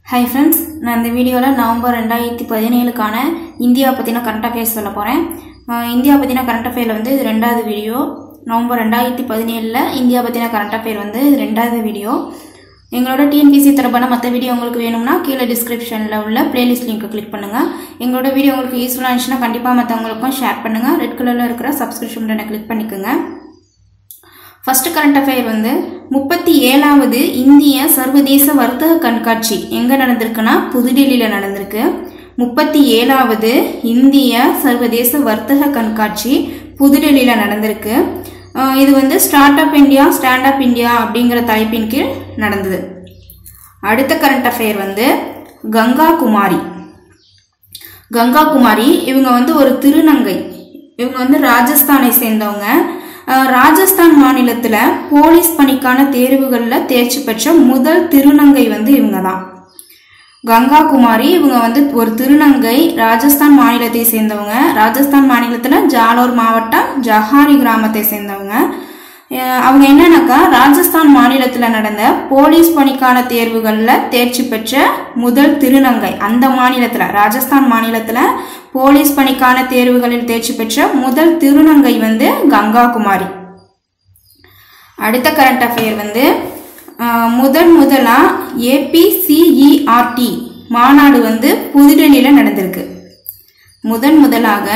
hi friends நான் இந்த வீடியோவில் நவம்பர் ரெண்டாயிரத்தி பதினேழுக்கான இந்தியா பற்றின கரண்ட் அஃபேர்ஸ் சொல்ல போகிறேன் இந்தியா பற்றின கரண்ட் அஃபேரில் வந்து இது ரெண்டாவது வீடியோ நவம்பர் ரெண்டாயிரத்தி பதினேழில் இந்தியா பற்றின கரண்ட் அஃபேர் வந்து இது ரெண்டாவது வீடியோ எங்களோட டிஎன்பிசி தரப்பான மற்ற வீடியோ உங்களுக்கு வேணும்னா கீழே டிஸ்கிரிப்ஷனில் உள்ள பிளேலிஸ்ட் லிங்க்கை கிளிக் பண்ணுங்கள் எங்களோட வீடியோ உங்களுக்கு யூஸ்ஃபுல்லாக இருந்துச்சுன்னா கண்டிப்பாக மற்றவங்களுக்கும் ஷேர் பண்ணுங்கள் ரெட் கலரில் இருக்கிற சப்ஸ்கிரிப்ஷன் பட்டனை கிளிக் பண்ணிக்கோங்க ஃபர்ஸ்ட் கரண்ட் அஃபேர் வந்து முப்பத்தி ஏழாவது இந்திய சர்வதேச வர்த்தக கண்காட்சி எங்கே நடந்திருக்குன்னா புதுடெல்லியில் நடந்திருக்கு முப்பத்தி ஏழாவது இந்திய சர்வதேச வர்த்தக கண்காட்சி புதுடெல்லியில் நடந்திருக்கு அஹ் இது வந்து start up India stand up India அப்படிங்கிற தலைப்பின் கீழ் நடந்தது அடுத்த கரண்ட் அஃபேர் வந்து கங்கா குமாரி கங்கா குமாரி இவங்க வந்து ஒரு திருநங்கை இவங்க வந்து ராஜஸ்தானை சேர்ந்தவங்க அஹ் ராஜஸ்தான் மாநிலத்தில் போலீஸ் பணிக்கான தேர்வுகளில் தேர்ச்சி பெற்ற முதல் திருநங்கை வந்து இவங்க தான் கங்கா குமாரி இவங்க வந்து ஒரு திருநங்கை ராஜஸ்தான் மாநிலத்தை சேர்ந்தவங்க ராஜஸ்தான் மாநிலத்தில் ஜாலோர் மாவட்டம் ஜஹாரி கிராமத்தை சேர்ந்தவங்க அஹ் அவங்க என்னன்னாக்கா ராஜஸ்தான் மாநிலத்தில் நடந்த போலீஸ் பணிக்கான தேர்வுகளில் தேர்ச்சி பெற்ற முதல் திருநங்கை அந்த மாநிலத்தில் ராஜஸ்தான் மாநிலத்தில் போலீஸ் பணிக்கான தேர்வுகளில் தேர்ச்சி பெற்ற முதல் திருநங்கை வந்து கங்கா குமாரி அடுத்த கரண்ட் அஃபேர் வந்து அஹ், முதன் முதலா ஏபிசிஇஆர்டி மாநாடு வந்து புதுடெல்லியில் நடந்திருக்கு முதன் முதலாக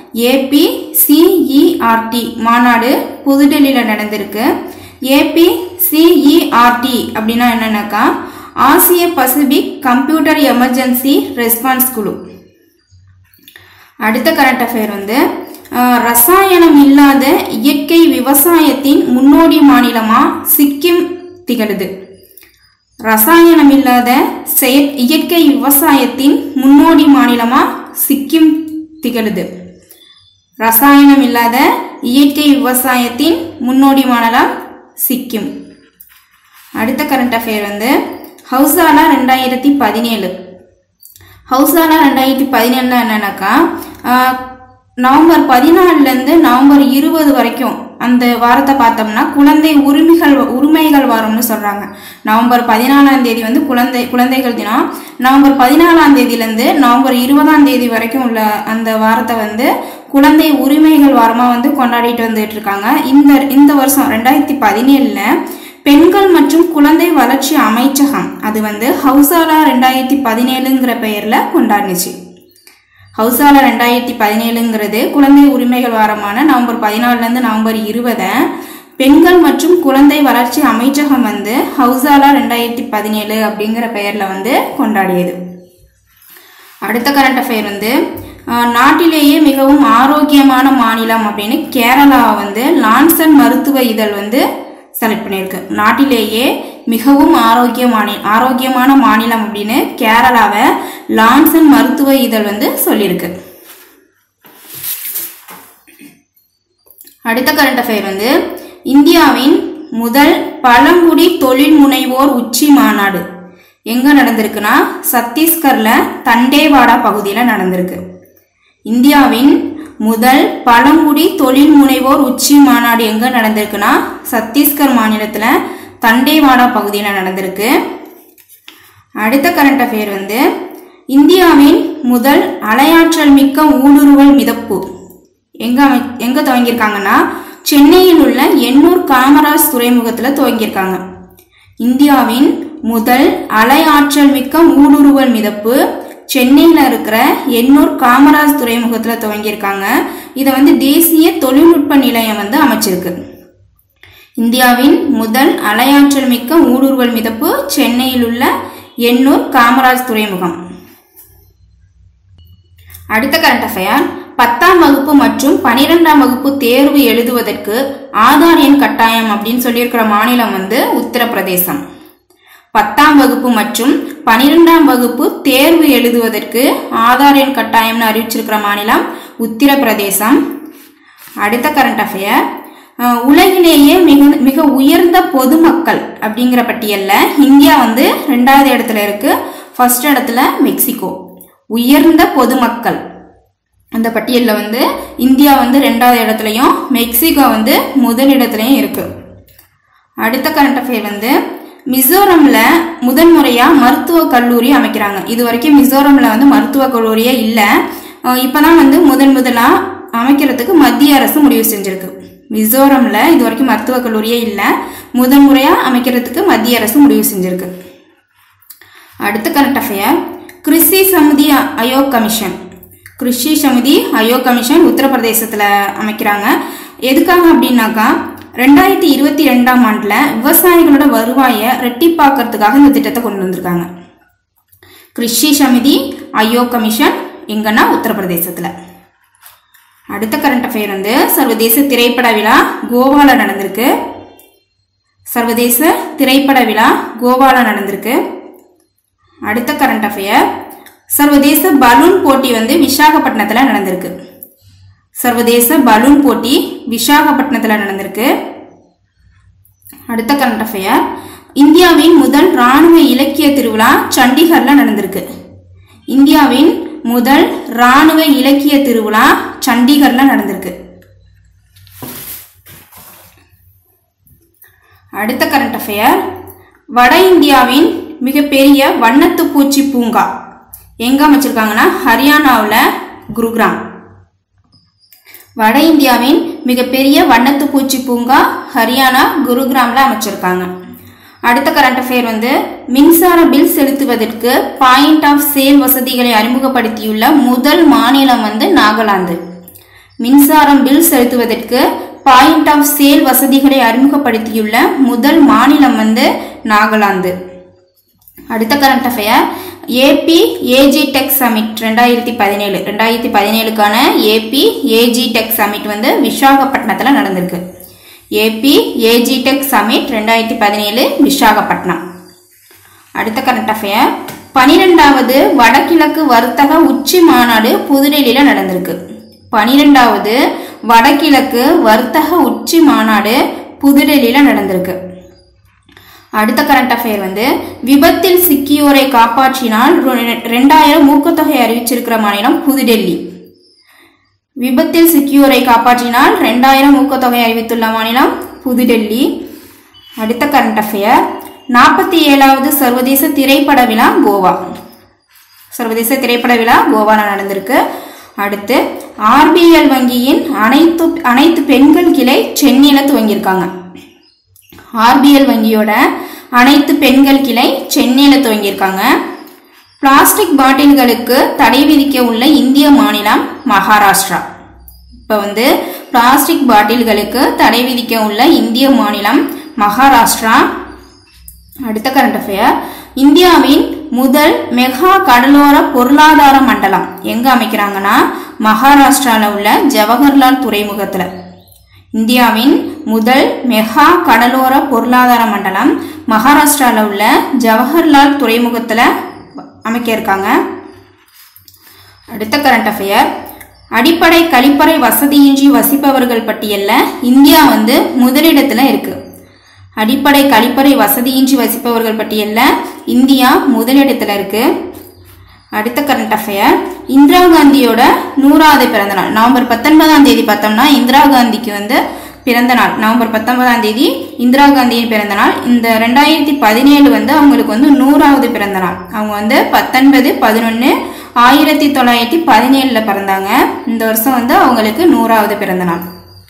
ஏபிசிஇஆர்டி மாநாடு புதுடெல்லியில் நடந்திருக்கு ஏபிசிஇஆர்டி அப்படின்னா என்னன்னாக்கா ஆசிய பசிபிக் கம்ப்யூட்டர் எமர்ஜென்சி ரெஸ்பான்ஸ் குழு அடுத்த கரண்ட் அஃபேர் வந்து அஹ், ரசாயனம் இல்லாத இயற்கை விவசாயத்தின் முன்னோடி மாநிலமா சிக்கிம் திகழுது ரசாயனம் இல்லாத செய இயற்கை விவசாயத்தின் முன்னோடி மாநிலமா சிக்கிம் திகழுது ரசாயனம் இல்லாத இயற்கை விவசாயத்தின் முன்னோடி மாநிலம் சிக்கிம் அடுத்த கரண்ட் அஃபேர் வந்து ஹவுசாலா ரெண்டாயிரத்தி பதினேழு ஹவுசாலா ரெண்டாயிரத்தி பதினேழுல என்னன்னாக்கா ஆஹ், நவம்பர் பதினாலுலேருந்து நவம்பர் இருபது வரைக்கும் அந்த வாரத்தை பார்த்தோம்னா குழந்தை உரிமைகள் உரிமைகள் வாரம்னு சொல்கிறாங்க நவம்பர் பதினாலாம் தேதி வந்து குழந்தை குழந்தைகள் தினம் நவம்பர் பதினாலாம் தேதியிலேருந்து நவம்பர் இருபதாம் தேதி வரைக்கும் உள்ள அந்த வாரத்தை வந்து குழந்தை உரிமைகள் வாரமாக வந்து கொண்டாடிட்டு வந்துட்டு இருக்காங்க இந்த இந்த வருஷம் ரெண்டாயிரத்தி பதினேழில் பெண்கள் மற்றும் குழந்தை வளர்ச்சி அமைச்சகம் அது வந்து ஹவுசாலா ரெண்டாயிரத்தி பதினேழுங்கிற பெயரில் கொண்டாடுனுச்சு ஹவுசாலா ரெண்டாயிரத்தி பதினேழுங்கிறது குழந்தை உரிமைகள் வாரமான நவம்பர் பதினாலுலேருந்து நவம்பர் இருபதை பெண்கள் மற்றும் குழந்தை வளர்ச்சி அமைச்சகம் வந்து ஹவுசாலா ரெண்டாயிரத்தி பதினேழு அப்படிங்கிற பெயரில் வந்து கொண்டாடியது அடுத்த கரண்ட் அஃபேர் வந்து அஹ், நாட்டிலேயே மிகவும் ஆரோக்கியமான மாநிலம் அப்படின்னு கேரளாவை வந்து லான்சன் மருத்துவ இதழ் வந்து செலக்ட் பண்ணியிருக்கு நாட்டிலேயே மிகவும் ஆரோக்கிய மாநில ஆரோக்கியமான மாநிலம் அப்படின்னு கேரளாவை லான்சன் மருத்துவ இதழ் வந்து சொல்லியிருக்கு அடுத்த கரண்ட் அஃபேர் வந்து இந்தியாவின் முதல் பழங்குடி தொழில் முனைவோர் உச்சி மாநாடு எங்க நடந்திருக்குன்னா சத்தீஸ்கர்ல தண்டேவாடா பகுதியில் நடந்திருக்கு இந்தியாவின் முதல் பழங்குடி தொழில் முனைவோர் உச்சி மாநாடு எங்க நடந்திருக்குன்னா சத்தீஸ்கர் மாநிலத்தில் தண்டேவாடா பகுதியில் நடந்திருக்கு அடுத்த கரண்ட் அஃபேர் வந்து இந்தியாவின் முதல் அலையாற்றல் மிக்க ஊடுருவல் மிதப்பு எங்க அமை எங்க துவங்கியிருக்காங்கன்னா சென்னையில் உள்ள எண்ணூர் காமராஜ் துறைமுகத்தில் துவங்கியிருக்காங்க இந்தியாவின் முதல் அலை ஆற்றல் மிக்க ஊடுருவல் மிதப்பு சென்னையில் இருக்கிற எண்ணூர் காமராஜ் துறைமுகத்தில் துவங்கியிருக்காங்க இதை வந்து தேசிய தொழில்நுட்ப நிலையம் வந்து அமைச்சிருக்கு இந்தியாவின் முதல் அலையாற்றல் மிக்க ஊடுருவல் மிதப்பு சென்னையில் உள்ள எண்ணூர் காமராஜ் துறைமுகம் அடுத்த கரண்ட் அஃபேர் பத்தாம் வகுப்பு மற்றும் பனிரெண்டாம் வகுப்பு தேர்வு எழுதுவதற்கு ஆதார் எண் கட்டாயம் அப்படின்னு சொல்லியிருக்கிற மாநிலம் வந்து உத்தரப்பிரதேசம் பத்தாம் வகுப்பு மற்றும் பனிரெண்டாம் வகுப்பு தேர்வு எழுதுவதற்கு ஆதார் எண் கட்டாயம்னு அறிவிச்சிருக்கிற மாநிலம் உத்தரப்பிரதேசம் அடுத்த கரண்ட் அஃபேர் அஹ், உலகிலேயே மிக மிக உயர்ந்த பொதுமக்கள் அப்படிங்கிற பட்டியலில் இந்தியா வந்து ரெண்டாவது இடத்துல இருக்கு ஃபர்ஸ்ட் இடத்துல மெக்சிகோ உயர்ந்த பொதுமக்கள் அந்த பட்டியலில் வந்து இந்தியா வந்து ரெண்டாவது இடத்துலையும் மெக்சிகோ வந்து முதல் இடத்துலையும் இருக்கு அடுத்த கரண்ட் அஃபேர் வந்து மிசோரம்ல முதன் முறையா மருத்துவ கல்லூரி அமைக்கிறாங்க இது வரைக்கும் மிசோரம்ல வந்து மருத்துவ கல்லூரியே இல்லை அஹ் இப்பதான் வந்து முதன் முதலா அமைக்கிறதுக்கு மத்திய அரசு முடிவு செஞ்சிருக்கு மிசோரம்ல இது வரைக்கும் மருத்துவ கல்லூரியே இல்லை முதன் முறையா அமைக்கிறதுக்கு மத்திய அரசு முடிவு செஞ்சிருக்கு அடுத்த current affair Krishi Samiti Aayog commission Krishi Samiti Aayog commission உத்தரப்பிரதேசத்தில் அமைக்கிறாங்க எதுக்காக அப்படின்னாக்கா ரெண்டாயிரத்தி இருபத்தி ரெண்டாம் ஆண்டில் விவசாயிகளோட வருவாயை ரெட்டிப்பாக்கிறதுக்காக இந்த திட்டத்தை கொண்டு வந்திருக்காங்க கிருஷி சமிதி ஆயோக் கமிஷன் எங்கன்னா உத்தரப்பிரதேசத்தில் அடுத்த கரண்ட் அஃபேர் வந்து சர்வதேச திரைப்பட விழா கோவாவில் நடந்திருக்கு சர்வதேச திரைப்பட விழா கோவாவில் நடந்திருக்கு அடுத்த கரண்ட் அஃபேர் சர்வதேச பலூன் போட்டி வந்து விசாகப்பட்டினத்தில் நடந்திருக்கு சர்வதேச பலூன் போட்டி விசாகப்பட்டினத்தில் நடந்திருக்கு அடுத்த கரண்ட் அஃபேர் இந்தியாவின் முதல் இராணுவ இலக்கிய திருவிழா சண்டிகரில் நடந்திருக்கு இந்தியாவின் முதல் இராணுவ இலக்கிய திருவிழா சண்டிகரில் நடந்திருக்கு அடுத்த கரண்ட் அஃபேர் வட இந்தியாவின் மிகப்பெரிய வண்ணத்து பூச்சி பூங்கா எங்க அமைச்சிருக்காங்கன்னா ஹரியானாவில் குருகிராம் வட இந்தியாவின் மிகப்பெரிய வண்ணத்து பூச்சி பூங்கா ஹரியானா குருகிராமில் அமைச்சிருக்காங்க அடுத்த கரண்ட் அஃபேர் வந்து மின்சார பில் செலுத்துவதற்கு பாயிண்ட் ஆஃப் சேல் வசதிகளை அறிமுகப்படுத்தியுள்ள முதல் மாநிலம் வந்து நாகாலாந்து மின்சாரம் பில் செலுத்துவதற்கு பாயிண்ட் ஆஃப் சேல் வசதிகளை அறிமுகப்படுத்தியுள்ள முதல் மாநிலம் வந்து நாகாலாந்து அடுத்த current affair AP AG tech summit ரெண்டாயிரத்தி பதினேழு ரெண்டாயிரத்தி பதினேழுக்கான ஏபி ஏஜி டெக் சமிட் வந்து விசாகப்பட்டினத்தில் நடந்திருக்கு ஏபி ஏஜி டெக் சமிட் ரெண்டாயிரத்தி பதினேழு விசாகப்பட்டினம் அடுத்த கரண்ட் அஃபேர் பனிரெண்டாவது வடகிழக்கு வர்த்தக உச்சி மாநாடு புதுடெல்லியில் நடந்திருக்கு பனிரெண்டாவது வடகிழக்கு வர்த்தக உச்சி மாநாடு புதுடெல்லியில் நடந்திருக்கு அடுத்த கரண்ட் அஃபேர் வந்து விபத்தில் சிக்கியோரை காப்பாற்றினால் ரெ- ரெண்டாயிரம் ஊக்கத்தொகை அறிவிச்சிருக்கிற மாநிலம் புதுடெல்லி விபத்தில் சிக்கியோரை காப்பாற்றினால் ரெண்டாயிரம் ஊக்கத்தொகை அறிவித்துள்ள மாநிலம் புதுடெல்லி அடுத்த கரண்ட் அஃபேர் நாற்பத்தி ஏழாவது சர்வதேச திரைப்பட விழா கோவா சர்வதேச திரைப்பட விழா கோவாவில் நடந்திருக்கு அடுத்து ஆர்பிஎல் வங்கியின் அனைத்து அனைத்து பெண்கள் கிளை சென்னையில் துவங்கியிருக்காங்க ஆர்பிஎல் வங்கியோட அனைத்து பெண்கள் கிளை சென்னையில் துவங்கியிருக்காங்க பிளாஸ்டிக் பாட்டில்களுக்கு தடை விதிக்க உள்ள இந்திய மாநிலம் மகாராஷ்டிரா இப்போ வந்து பிளாஸ்டிக் பாட்டில்களுக்கு தடை விதிக்க உள்ள இந்திய மாநிலம் மகாராஷ்டிரா அடுத்த கரண்ட் அஃபேர் இந்தியாவின் முதல் மெகா கடலோர பொருளாதார மண்டலம் எங்க அமைக்கிறாங்கன்னா மகாராஷ்டிரால உள்ள ஜவஹர்லால் துறைமுகத்துல இந்தியாவின் முதல் மெகா கடலோர பொருளாதார மண்டலம் மகாராஷ்டிரால உள்ள ஜவஹர்லால் துறைமுகத்துல அமைக்க இருக்காங்க அடுத்த கரண்ட் அஃபேர் அடிப்படை கழிப்பறை வசதியின்றி வசிப்பவர்கள் பட்டியல்ல இந்தியா வந்து முதலிடத்துல இருக்கு அடிப்படை கழிப்பறை வசதியின்றி வசிப்பவர்கள் பட்டியல்ல இந்தியா முதலிடத்துல இருக்கு அடுத்த கரண்ட் அஃபேர் இந்திரா காந்தியோட நூறாவது பிறந்த நாள் நவம்பர் பத்தொன்பதாம் தேதி பார்த்தோம்னா இந்திரா காந்திக்கு வந்து பிறந்த நாள் நவம்பர் பத்தொன்பதாம் தேதி இந்திரா காந்தியின் பிறந்த நாள் இந்த ரெண்டாயிரத்தி பதினேழு வந்து அவங்களுக்கு வந்து நூறாவது பிறந்த நாள் அவங்க வந்து பத்தொன்பது பதினொன்று ஆயிரத்தி தொள்ளாயிரத்தி பதினேழில் பிறந்தாங்க இந்த வருஷம் வந்து அவங்களுக்கு நூறாவது பிறந்த நாள்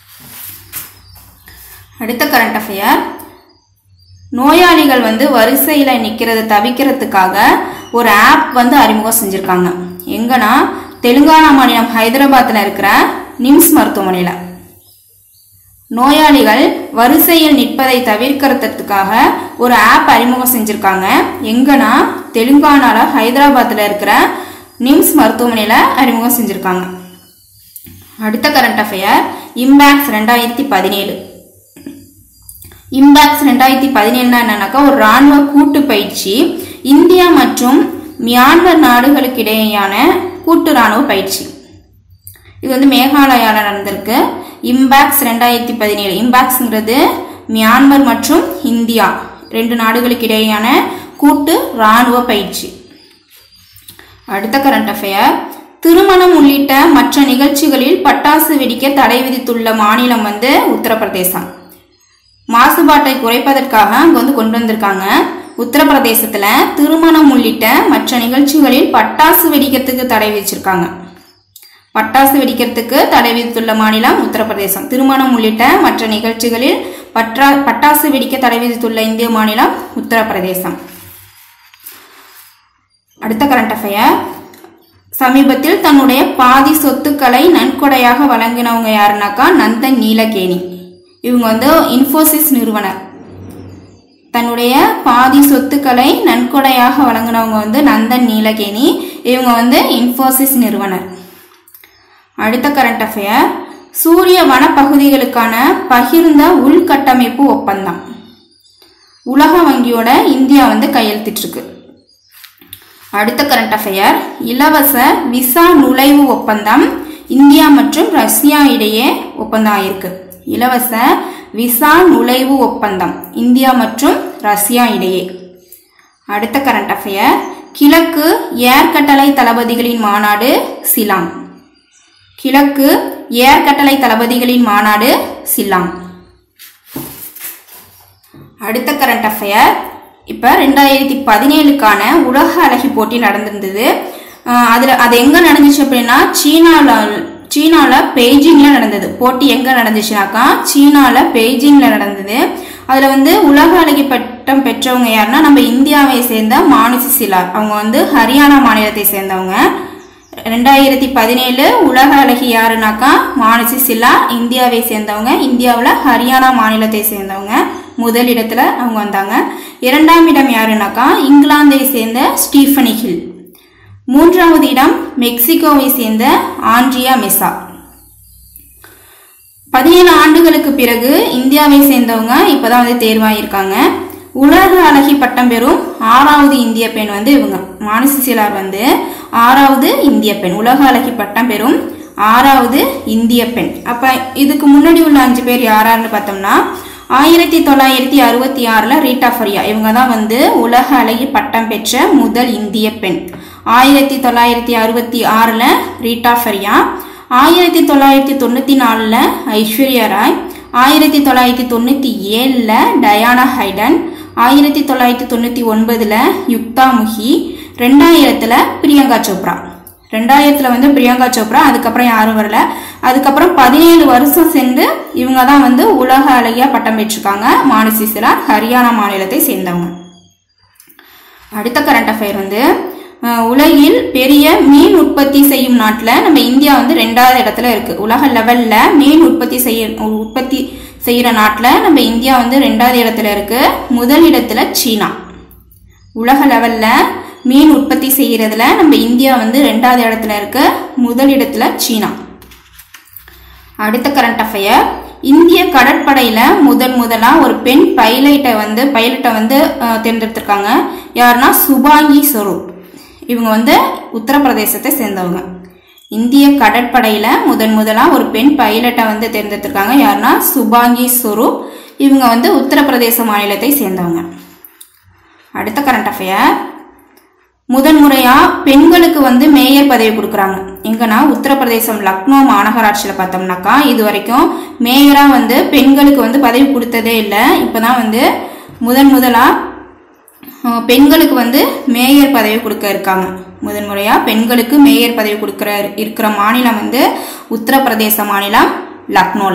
அடுத்த கரண்ட் அஃபேர் நோயாளிகள் வந்து வரிசையில் நிற்கிறத தவிக்கிறதுக்காக ஒரு ஆப் வந்து அறிமுகம் செஞ்சுருக்காங்க எங்கன்னா தெலுங்கானா மாநிலம் ஹைதராபாத்தில் இருக்கிற நிம்ஸ் மருத்துவமனையில் நோயாளிகள் வரிசையில் நிற்பதை தவிர்க்கிறதுக்காக ஒரு ஆப் அறிமுகம் செஞ்சுருக்காங்க எங்கன்னா தெலுங்கானால ஹைதராபாத்தில் இருக்கிற நிம்ஸ் மருத்துவமனையில் அறிமுகம் செஞ்சுருக்காங்க அடுத்த கரண்ட் அஃபேர் இம்பேக்ஸ் ரெண்டாயிரத்தி பதினேழு இம்பாக்ஸ் ரெண்டாயிரத்தி பதினேழுனா என்னன்னாக்கா ஒரு இராணுவ கூட்டு பயிற்சி இந்தியா மற்றும் மியான்மர் நாடுகளுக்கு இடையேயான கூட்டு இராணுவ பயிற்சி இது வந்து மேகாலயாவில் நடந்திருக்கு இம்பாக்ஸ் ரெண்டாயிரத்தி பதினேழு இம்பாக்ஸ்ங்கிறது மியான்மர் மற்றும் இந்தியா ரெண்டு நாடுகளுக்கு இடையேயான கூட்டு இராணுவ பயிற்சி அடுத்த கரண்ட் அஃபேர் திருமணம் உள்ளிட்ட மற்ற நிகழ்ச்சிகளில் பட்டாசு வெடிக்க தடை விதித்துள்ள மாநிலம் வந்து உத்தரப்பிரதேசம் மாசுபாட்டை குறைப்பதற்காக அங்கே வந்து கொண்டு வந்திருக்காங்க உத்தரப்பிரதேசத்துல திருமணம் உள்ளிட்ட மற்ற நிகழ்ச்சிகளில் பட்டாசு வெடிக்கிறதுக்கு தடை விதிச்சிருக்காங்க பட்டாசு வெடிக்கிறதுக்கு தடை விதித்துள்ள மாநிலம் உத்தரப்பிரதேசம் திருமணம் உள்ளிட்ட மற்ற நிகழ்ச்சிகளில் பற்றா பட்டாசு வெடிக்க தடை விதித்துள்ள இந்திய மாநிலம் உத்தரப்பிரதேசம் அடுத்த கரண்ட் அஃபயர் சமீபத்தில் தன்னுடைய பாதி சொத்துக்களை நன்கொடையாக வழங்கினவங்க யாருனாக்கா நந்தன் நீலகேணி இவங்க வந்து இன்ஃபோசிஸ் நிறுவனர் தன்னுடைய பாதி சொத்துக்களை நன்கொடையாக வழங்கினவங்க வந்து நந்தன் நீலகேணி இவங்க வந்து இன்ஃபோசிஸ் நிறுவனர் அடுத்த கரண்ட் அஃபேர் சூரிய வனப்பகுதிகளுக்கான பகிர்ந்த உள்கட்டமைப்பு ஒப்பந்தம் உலக வங்கியோட இந்தியா வந்து கையெழுத்திட்டிருக்கு அடுத்த கரண்ட் அஃபேர் இலவச விசா நுழைவு ஒப்பந்தம் இந்தியா மற்றும் ரஷ்யா இடையே ஒப்பந்தம் ஆயிருக்கு இலவச விசா நுழைவு ஒப்பந்தம் இந்தியா மற்றும் ரஷ்யா இடையே அடுத்த கரண்ட் அஃபேர் கிழக்கு ஏர் கட்டளை தளபதிகளின் மாநாடு சிலாங் கிழக்கு ஏர் கட்டளை தளபதிகளின் மாநாடு சில்லாங் அடுத்த கரண்ட் அஃபேர் இப்போ ரெண்டாயிரத்தி பதினேழுக்கான உலக அழகி போட்டி நடந்திருந்தது அதில் அது எங்கே நடந்துச்சு அப்படின்னா சீனாவில் சீனாவில் பெய்ஜிங்கில் நடந்தது போட்டி எங்கே நடந்துச்சுனாக்கா சீனாவில் பெய்ஜிங்கில் நடந்தது அதில் வந்து உலக அழகி பட்டம் பெற்றவங்க யாருன்னா நம்ம இந்தியாவை சேர்ந்த மானுசி சிலார் அவங்க வந்து ஹரியானா மாநிலத்தை சேர்ந்தவங்க ரெண்டாயிரத்தி பதினேழு உலக அழகி யாருனாக்கா மானசி சில்லா இந்தியாவை சேர்ந்தவங்க இந்தியாவில் ஹரியானா மாநிலத்தை சேர்ந்தவங்க முதலிடத்தில் அவங்க வந்தாங்க இரண்டாம் இடம் யாருனாக்கா இங்கிலாந்தை சேர்ந்த ஸ்டீஃபனி ஹில் மூன்றாவது இடம் மெக்சிகோவை சேர்ந்த ஆண்ட்ரியா மெசா பதினேழு ஆண்டுகளுக்கு பிறகு இந்தியாவை சேர்ந்தவங்க இப்போதான் வந்து தேர்வாயிருக்காங்க உலக அழகி பட்டம் பெறும் ஆறாவது இந்திய பெண் வந்து இவங்க மானசி சிலார் வந்து ஆறாவது இந்திய பெண் உலக அழகி பட்டம் பெறும் ஆறாவது இந்திய பெண் அப்ப இதுக்கு முன்னாடி உள்ள அஞ்சு பேர் யாராருன்னு பார்த்தோம்னா ஆயிரத்தி தொள்ளாயிரத்தி அறுபத்தி ஆறுல ரீட்டா ஃபரியா இவங்க தான் வந்து உலக அழகி பட்டம் பெற்ற முதல் இந்திய பெண் ஆயிரத்தி தொள்ளாயிரத்தி அறுபத்தி ஆறுல ரீட்டா ஃபரியா ஆயிரத்தி தொள்ளாயிரத்தி தொண்ணூற்றி நாலில் ஐஸ்வர்யா ராய் ஆயிரத்தி தொள்ளாயிரத்தி தொண்ணூற்றி ஏழில் டயானா ஹைடன் ஆயிரத்தி தொள்ளாயிரத்தி தொண்ணூற்றி ஒன்பதில் யுக்தா முகி ரெண்டாயிரத்தில் பிரியங்கா சோப்ரா ரெண்டாயிரத்தில் வந்து பிரியங்கா சோப்ரா அதுக்கப்புறம் யாரும் வரல அதுக்கப்புறம் பதினேழு வருஷம் சென்று இவங்க தான் வந்து உலக அழகியா பட்டம் பெற்றிருக்காங்க மானசி சிலார் ஹரியானா மாநிலத்தை சேர்ந்தவங்க அடுத்த கரண்ட் அஃபேர் வந்து அஹ், உலகில் பெரிய மீன் உற்பத்தி செய்யும் நாட்டில் நம்ம இந்தியா வந்து ரெண்டாவது இடத்துல இருக்கு உலக லெவல்ல மீன் உற்பத்தி செய்ய உற்பத்தி செய்யற நாட்டில் நம்ம இந்தியா வந்து ரெண்டாவது இடத்துல இருக்கு முதல் இடத்துல சீனா உலக லெவல்ல மீன் உற்பத்தி செய்யறதுல நம்ம இந்தியா வந்து ரெண்டாவது இடத்துல இருக்கு முதல் இடத்துல சீனா அடுத்த கரண்ட் அஃபயர் இந்திய கடற்படையில முதன் முதலா ஒரு பெண் பைலட்டை வந்து பைலட்டை வந்து அஹ், தேர்ந்தெடுத்திருக்காங்க யாருன்னா சுபாங்கி ஸ்வரூப் இவங்க வந்து உத்தரப்பிரதேசத்தை சேர்ந்தவங்க இந்திய கடற்படையில முதன் முதலா ஒரு பெண் பைலட்டை வந்து தேர்ந்தெடுத்திருக்காங்க யாருன்னா சுபாங்கி ஸ்வரூப் இவங்க வந்து உத்தரப்பிரதேச மாநிலத்தை சேர்ந்தவங்க அடுத்த கரண்ட் அஃபேர் முதன் முறையா பெண்களுக்கு வந்து மேயர் பதவி கொடுக்குறாங்க எங்கன்னா உத்தரப்பிரதேசம் லக்னோ மாநகராட்சியில் பார்த்தோம்னாக்கா இது வரைக்கும் மேயரா வந்து பெண்களுக்கு வந்து பதவி கொடுத்ததே இல்லை இப்போதான் வந்து முதன் முதலா அஹ், பெண்களுக்கு வந்து மேயர் பதவி கொடுக்க இருக்காங்க முதன் முறையா பெண்களுக்கு மேயர் பதவி கொடுக்குற இருக்கிற மாநிலம் வந்து உத்தரப்பிரதேச மாநிலம் லக்னோல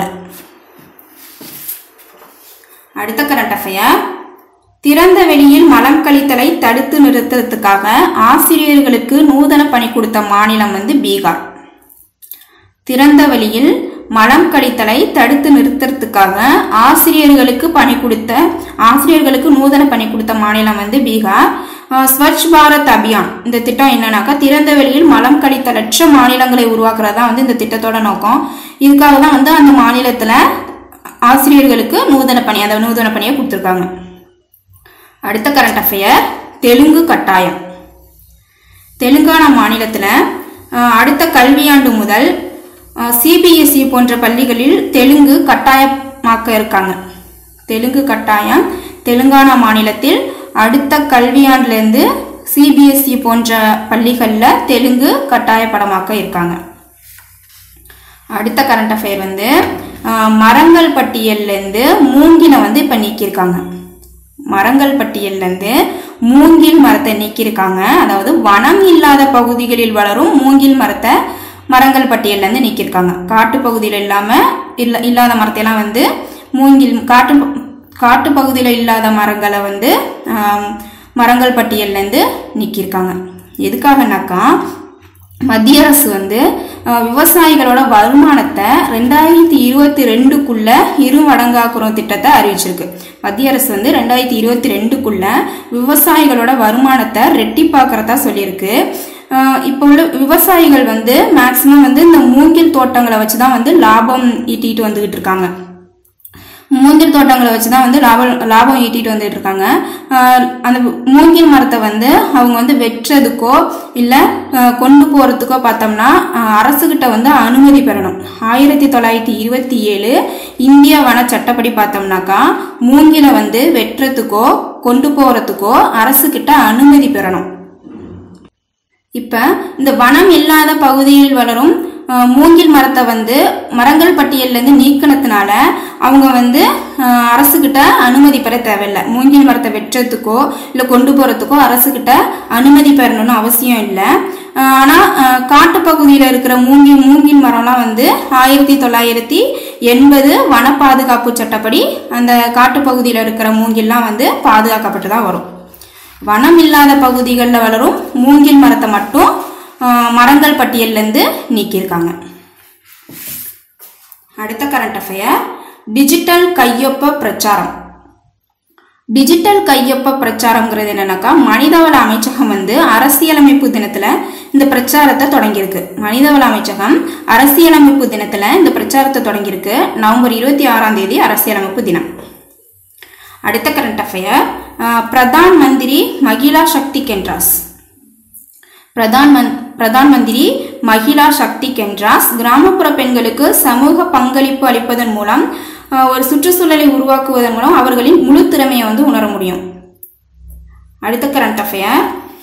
அடுத்த கரண்ட் அஃபையர் திறந்த வெளியில் மலம் கழித்தலை தடுத்து நிறுத்துறதுக்காக ஆசிரியர்களுக்கு நூதன பணி கொடுத்த மாநிலம் வந்து பீகார் திறந்த வெளியில் மலம் கழித்தலை தடுத்து நிறுத்துறதுக்காக ஆசிரியர்களுக்கு பணி கொடுத்த ஆசிரியர்களுக்கு நூதன பணி கொடுத்த மாநிலம் வந்து பீகார் அஹ், ஸ்வச் பாரத் அபியான் இந்த திட்டம் என்னன்னாக்கா திறந்த வெளியில் மலம் கழித்தலற்ற மாநிலங்களை உருவாக்குறது தான் வந்து இந்த திட்டத்தோட நோக்கம் இதுக்காக தான் வந்து அந்த மாநிலத்தில் ஆசிரியர்களுக்கு நூதன பணி அந்த நூதன பணியை கொடுத்துருக்காங்க அடுத்த கரண்ட் அஃபேர் தெலுங்கு கட்டாயம் தெலுங்கானா மாநிலத்தில் அடுத்த கல்வியாண்டு முதல் சிபிஎஸ்இ போன்ற பள்ளிகளில் தெலுங்கு கட்டாயமாக்க இருக்காங்க தெலுங்கு கட்டாயம் தெலுங்கானா மாநிலத்தில் அடுத்த கல்வியாண்டுலேருந்து சிபிஎஸ்இ போன்ற பள்ளிகளில் தெலுங்கு கட்டாயப்படமாக்க இருக்காங்க அடுத்த கரண்ட் அஃபேர் வந்து அஹ், மரங்கள் பட்டியல்லேருந்து மூங்கினை வந்து இப்போ நீக்கியிருக்காங்க மரங்கள் பட்டியல்லேருந்து மூங்கில் மரத்தை நீக்கியிருக்காங்க அதாவது வனம் இல்லாத பகுதிகளில் வளரும் மூங்கில் மரத்தை மரங்கள் பட்டியல்லேருந்து நீக்கியிருக்காங்க காட்டு பகுதியில் இல்லாமல் இல்ல இல்லாத மரத்தையெல்லாம் வந்து மூங்கில் காட்டு காட்டு பகுதியில் இல்லாத மரங்களை வந்து ஆம், மரங்கள் பட்டியல்லேருந்து நீக்கியிருக்காங்க எதுக்காகனாக்கா மத்திய அரசு வந்து அஹ், விவசாயிகளோட வருமானத்தை ரெண்டாயிரத்தி இருபத்தி ரெண்டுக்குள்ள இரு மடங்காக்குறோம் திட்டத்தை அறிவிச்சிருக்கு மத்திய அரசு வந்து ரெண்டாயிரத்தி இருபத்தி ரெண்டுக்குள்ள விவசாயிகளோட வருமானத்தை ரெட்டிப்பாக்குறதா சொல்லியிருக்கு அஹ், இப்போ உள்ள விவசாயிகள் வந்து மேக்சிமம் வந்து இந்த மூங்கில் தோட்டங்களை வச்சு தான் வந்து லாபம் ஈட்டிட்டு வந்துகிட்டு இருக்காங்க மூங்கில் தோட்டங்களை வச்சு தான் வந்து லாபம் லாபம் ஈட்டிட்டு வந்துட்டு இருக்காங்க ஆஹ் அந்த மூங்கில் மரத்தை வந்து அவங்க வந்து வெட்டுறதுக்கோ இல்லை கொண்டு போகிறதுக்கோ பார்த்தோம்னா ஆஹ் அரசுகிட்ட வந்து அனுமதி பெறணும் ஆயிரத்தி தொள்ளாயிரத்தி இருபத்தி ஏழு இந்திய வன சட்டப்படி பார்த்தோம்னாக்கா மூங்கிலை வந்து வெட்டுறதுக்கோ கொண்டு போகிறதுக்கோ அரசுகிட்ட அனுமதி பெறணும் இப்போ இந்த வனம் இல்லாத பகுதியில் வளரும் அஹ், மூங்கில் மரத்தை வந்து மரங்கள் பட்டியல்லேருந்து நீக்கினதுனால அவங்க வந்து அஹ், அரசுகிட்ட அனுமதி பெற தேவையில்லை மூங்கில் மரத்தை வெட்டுறதுக்கோ இல்லை கொண்டு போகிறதுக்கோ அரசுகிட்ட அனுமதி பெறணும்னு அவசியம் இல்லை ஆனால் காட்டுப்பகுதியில் இருக்கிற மூங்கில் மூங்கில் மரம்லாம் வந்து ஆயிரத்தி தொள்ளாயிரத்தி எண்பது வன பாதுகாப்பு சட்டப்படி அந்த காட்டுப்பகுதியில் இருக்கிற மூங்கில்லாம் வந்து பாதுகாக்கப்பட்டு தான் வரும் வனம் இல்லாத பகுதிகளில் வளரும் மூங்கில் மரத்தை மட்டும் ஆஹ், மரங்கள் பட்டியல்லேருந்து நீக்கியிருக்காங்க அடுத்த கரண்ட் அஃபேர் டிஜிட்டல் கையொப்ப பிரச்சாரம் டிஜிட்டல் கையொப்ப பிரச்சாரம்ங்கிறது என்னன்னாக்கா மனிதவள அமைச்சகம் வந்து அரசியலமைப்பு தினத்துல இந்த பிரச்சாரத்தை தொடங்கியிருக்கு மனிதவள அமைச்சகம் அரசியலமைப்பு தினத்துல இந்த பிரச்சாரத்தை தொடங்கியிருக்கு நவம்பர் இருபத்தி ஆறாம் தேதி அரசியலமைப்பு தினம் அடுத்த கரண்ட் அஃபேர் பிரதான் மந்திரி மகிழா சக்தி கென்ட்ராஸ் பிரதான் மன் பிரதான் மந்திரி மகிழா சக்தி கென்ட்ராஸ் கிராமப்புற பெண்களுக்கு சமூக பங்களிப்பு அளிப்பதன் மூலம் அஹ், ஒரு சுற்றுச்சூழலை உருவாக்குவதன் மூலம் அவர்களின் முழு திறமையை வந்து உணர முடியும் அடுத்த கரண்ட் அஃபேர்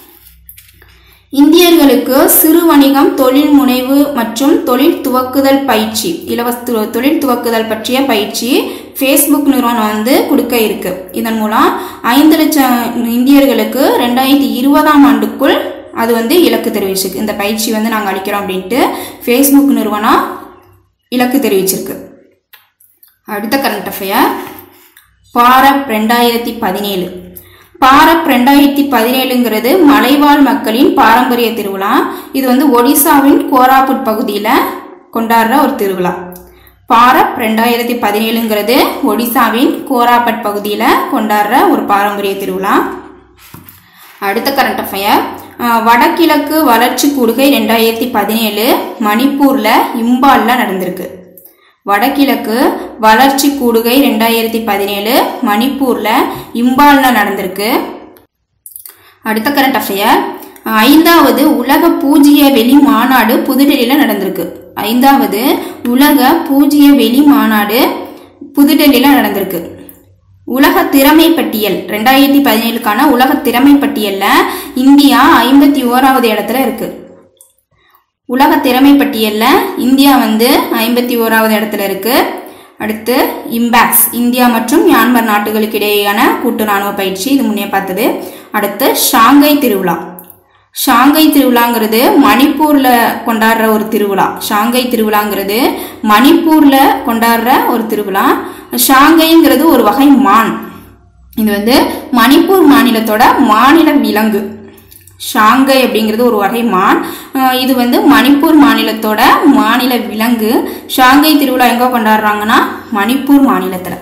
இந்தியர்களுக்கு சிறு வணிகம் தொழில் முனைவு மற்றும் தொழில் துவக்குதல் பயிற்சி இலவச து- தொழில் துவக்குதல் பற்றிய பயிற்சி ஃபேஸ்புக் நிறுவனம் வந்து கொடுக்க இருக்கு இதன் மூலம் ஐந்து லட்சம் இந்தியர்களுக்கு ரெண்டாயிரத்தி இருபதாம் ஆண்டுக்குள் அது வந்து இலக்கு தெரிவிச்சிருக்கு இந்த பயிற்சி வந்து நாங்கள் அளிக்கிறோம் அப்படின்ட்டு ஃபேஸ்புக் நிறுவனம் இலக்கு தெரிவிச்சிருக்கு அடுத்த கரண்ட் அஃபேர் பாரப் ரெண்டாயிரத்தி பதினேழு பாரப் ரெண்டாயிரத்தி பதினேழுங்கிறது மலைவாழ் மக்களின் பாரம்பரிய திருவிழா இது வந்து ஒடிசாவின் கோராபுட் பகுதியில் கொண்டாடுற ஒரு திருவிழா பாரப் ரெண்டாயிரத்தி பதினேழுங்கிறது ஒடிசாவின் கோராபட் பகுதியில் கொண்டாடுற ஒரு பாரம்பரிய திருவிழா அடுத்த கரண்ட் அஃபேர் வடகிழக்கு வளர்ச்சி கூடுகை ரெண்டாயிரத்தி பதினேழு மணிப்பூரில் இம்பாலில் நடந்திருக்கு வடகிழக்கு வளர்ச்சி கூடுகை ரெண்டாயிரத்தி பதினேழு மணிப்பூரில் இம்பாலில் நடந்திருக்கு அடுத்த கரண்ட் அஃபேர் ஐந்தாவது உலக பூஜ்ய வெளி மாநாடு புதுடெல்லியில் நடந்திருக்கு ஐந்தாவது உலக பூஜ்ய வெளி மாநாடு புதுடெல்லியில் நடந்திருக்கு உலக திறமை பட்டியல் ரெண்டாயிரத்தி பதினேழுக்கான உலக திறமை பட்டியலில் இந்தியா ஐம்பத்தி ஓராவது இடத்துல இருக்கு உலக திறமை பட்டியலில் இந்தியா வந்து ஐம்பத்தி ஓராவது இடத்துல இருக்கு அடுத்து இம்பேக்ஸ் இந்தியா மற்றும் மியான்மர் நாட்டுகளுக்கு இடையேயான கூட்டு ராணுவ பயிற்சி இது முன்னே பார்த்தது அடுத்து ஷாங்கை திருவிழா ஷாங்கை திருவிழாங்கிறது மணிப்பூர்ல கொண்டாடுற ஒரு திருவிழா ஷாங்கை திருவிழாங்கிறது மணிப்பூர்ல கொண்டாடுற ஒரு திருவிழா ஷாங்கைங்கிறது ஒரு வகை மான் இது வந்து மணிப்பூர் மாநிலத்தோட மாநில விலங்கு ஷாங்கை அப்படிங்கிறது ஒரு வகை மான் அஹ் இது வந்து மணிப்பூர் மாநிலத்தோட மாநில விலங்கு ஷாங்கை திருவிழா எங்க கொண்டாடுறாங்கன்னா மணிப்பூர் மாநிலத்தில்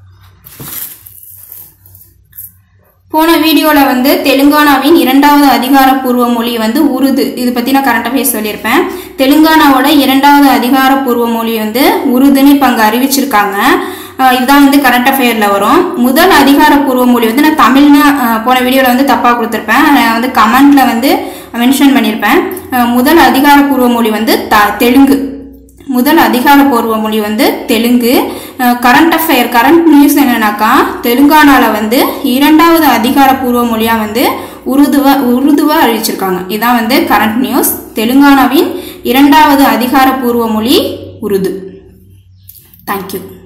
போன வீடியோவில் வந்து தெலுங்கானாவின் இரண்டாவது அதிகாரப்பூர்வ மொழி வந்து உருது இது பற்றி நான் கரண்ட் அஃபேர்ஸ் சொல்லியிருப்பேன் தெலுங்கானாவோட இரண்டாவது அதிகாரப்பூர்வ மொழி வந்து உருதுன்னு இப்போ அங்கே அறிவிச்சிருக்காங்க அஹ் இதுதான் வந்து கரண்ட் அஃபேரில் வரும் முதல் அதிகாரப்பூர்வ மொழி வந்து நான் தமிழ்னு அஹ் போன வீடியோவில் வந்து தப்பாக கொடுத்துருப்பேன் நான் வந்து கமெண்ட்டில் வந்து மென்ஷன் பண்ணியிருப்பேன் அஹ் முதல் அதிகாரப்பூர்வ மொழி வந்து த தெலுங்கு முதல் அதிகாரப்பூர்வ மொழி வந்து Telugu current affair current news என்னன்னாக்கா தெலுங்கானால வந்து இரண்டாவது அதிகாரப்பூர்வ மொழியாக வந்து உருதுவ உருதுவ அறிவிச்சிருக்காங்க இதான் வந்து கரண்ட் நியூஸ் தெலுங்கானாவின் இரண்டாவது அதிகாரப்பூர்வ மொழி உருது தேங்க்யூ